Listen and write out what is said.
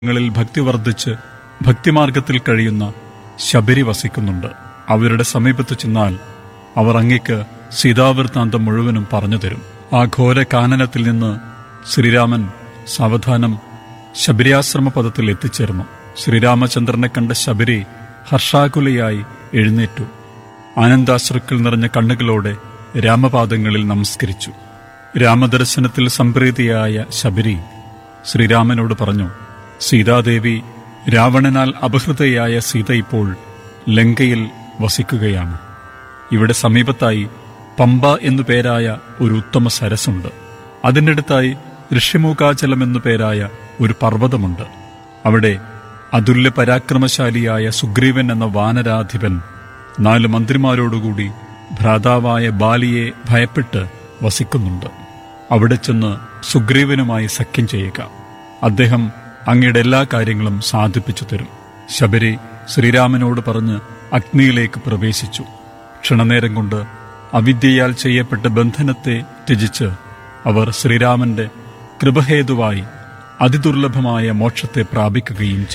ങ്ങളിൽ ഭക്തി വർദ്ധിച്ച് ഭക്തിമാർഗത്തിൽ കഴിയുന്ന ശബരി വസിക്കുന്നുണ്ട് അവരുടെ സമീപത്ത് ചെന്നാൽ അവർ അങ്ങയ്ക്ക് സീതാവൃത്താന്തം മുഴുവനും പറഞ്ഞു തരും ആ ഘോര കാനനത്തിൽ നിന്ന് ശ്രീരാമൻ സാവധാനം ശബരിയാശ്രമ പദത്തിൽ എത്തിച്ചേർന്നു ശ്രീരാമചന്ദ്രനെ കണ്ട ശബരി ഹർഷാകുലയായി എഴുന്നേറ്റു ആനന്ദാശ്രുക്കൾ നിറഞ്ഞ കണ്ണുകളോടെ രാമപാദങ്ങളിൽ നമസ്കരിച്ചു രാമദർശനത്തിൽ സംപ്രീതിയായ ശബരി ശ്രീരാമനോട് പറഞ്ഞു സീതാദേവി രാവണനാൽ അപഹൃതയായ സീത ഇപ്പോൾ ലങ്കയിൽ വസിക്കുകയാണ് ഇവിടെ സമീപത്തായി പമ്പ എന്നു പേരായ ഒരു ഉത്തമ സരസുണ്ട് അതിനടുത്തായി ഋഷിമുഖാചലം എന്നു പേരായ ഒരു പർവ്വതമുണ്ട് അവിടെ അതുല്യ പരാക്രമശാലിയായ സുഗ്രീവൻ എന്ന വാനരാധിപൻ നാല് മന്ത്രിമാരോടുകൂടി ഭ്രാതാവായ ബാലിയെ ഭയപ്പെട്ട് വസിക്കുന്നുണ്ട് അവിടെ ചെന്ന് സുഗ്രീവനുമായി സഖ്യം ചെയ്യുക അദ്ദേഹം അങ്ങയുടെ എല്ലാ കാര്യങ്ങളും സാധിപ്പിച്ചു തരും ശബരി ശ്രീരാമനോട് പറഞ്ഞ് അഗ്നിയിലേക്ക് പ്രവേശിച്ചു ക്ഷണനേരം കൊണ്ട് അവിദ്യയാൽ ചെയ്യപ്പെട്ട ബന്ധനത്തെ ത്യജിച്ച് അവർ ശ്രീരാമന്റെ കൃപഹേതുവായി അതിദുർലഭമായ മോക്ഷത്തെ പ്രാപിക്കുകയും ചെയ്തു